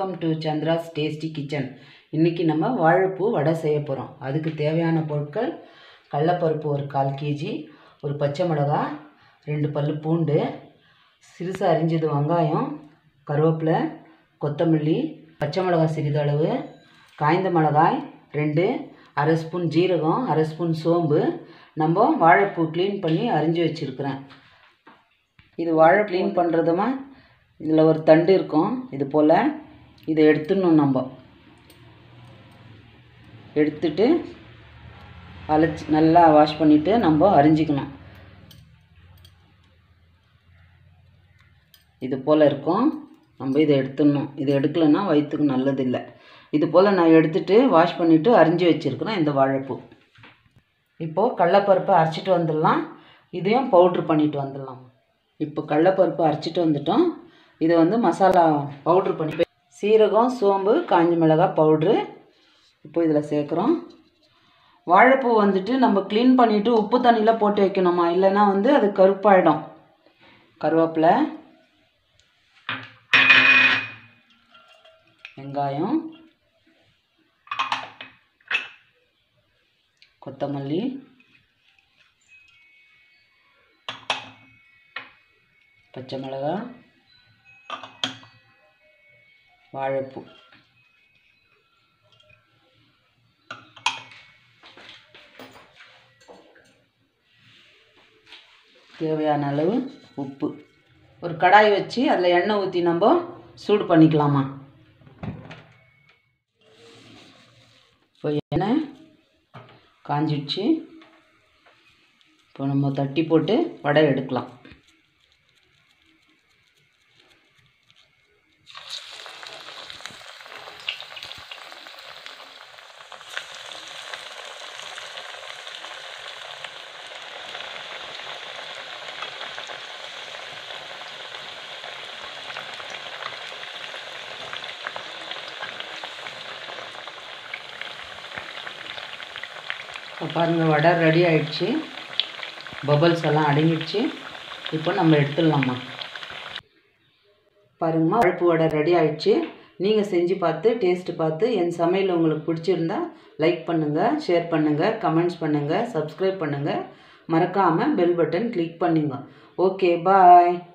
welcome to Chandra's tasty kitchen இன்றைக்கி நம்ம வாழைப்பூ வடை செய்ய போகிறோம் அதுக்கு தேவையான பொருட்கள் கடலப்பருப்பு ஒரு கால் கேஜி ஒரு பச்சை மிளகாய் ரெண்டு பல்லு பூண்டு சிறுசு அரிஞ்சது வெங்காயம் கருவேப்பிலை கொத்தமல்லி பச்சை மிளகாய் சிறிதளவு காய்ந்த மிளகாய் ரெண்டு அரை ஸ்பூன் ஜீரகம் அரை ஸ்பூன் சோம்பு நம்ம வாழைப்பூ க்ளீன் பண்ணி அரிஞ்சு வச்சுருக்கிறேன் இது வாழை க்ளீன் பண்ணுறதுமா இதில் ஒரு தண்டு இருக்கும் இது போல் இதை எடுத்துடணும் நம்ம எடுத்துட்டு அலச்சி நல்லா வாஷ் பண்ணிவிட்டு நம்ம அரிஞ்சிக்கணும் இது போல் இருக்கும் நம்ம இதை எடுத்துடணும் இது எடுக்கலைன்னா வயிற்றுக்கு நல்லதில்லை இது போல் நான் எடுத்துட்டு வாஷ் பண்ணிவிட்டு அரிஞ்சு வச்சுருக்கிறேன் இந்த வாழைப்பூ இப்போது கடலப்பருப்பை அரைச்சிட்டு வந்துடலாம் இதையும் பவுட்ரு பண்ணிட்டு வந்துடலாம் இப்போ கடலப்பருப்பு அரைச்சிட்டு வந்துட்டோம் இதை வந்து மசாலா பவுட்ரு பண்ணி சீரகம் சோம்பு காஞ்ச மிளகாய் பவுட்ரு இப்போ இதில் சேர்க்குறோம் வாழைப்பூ வந்துட்டு நம்ம க்ளீன் பண்ணிவிட்டு உப்பு தண்ணியில் போட்டு வைக்கணுமா இல்லைன்னா வந்து அது கருப்பாயிடும் கருவேப்பிலை வெங்காயம் கொத்தமல்லி பச்சை மிளகாய் வாழைப்பூ தேவையான அளவு உப்பு ஒரு கடாய் வச்சு அதில் எண்ணெய் ஊற்றி நம்ம சூடு பண்ணிக்கலாமா இப்போ எண்ணெய் காஞ்சிடுச்சு இப்போ நம்ம தட்டி போட்டு வடை எடுக்கலாம் இப்போ பாருங்கள் வடை ரெடி ஆயிடுச்சு பபுள்ஸ் எல்லாம் அடங்கிடுச்சு இப்போ நம்ம எடுத்துடலாமா பாருங்கம்மா பழுப்பு வடை ரெடி ஆயிடுச்சு நீங்கள் செஞ்சு பார்த்து டேஸ்ட்டு பார்த்து என் சமையல் உங்களுக்கு பிடிச்சிருந்தா லைக் பண்ணுங்கள் ஷேர் பண்ணுங்கள் கமெண்ட்ஸ் பண்ணுங்கள் சப்ஸ்கிரைப் பண்ணுங்கள் மறக்காமல் பெல் பட்டன் கிளிக் பண்ணுங்க ஓகே பாய்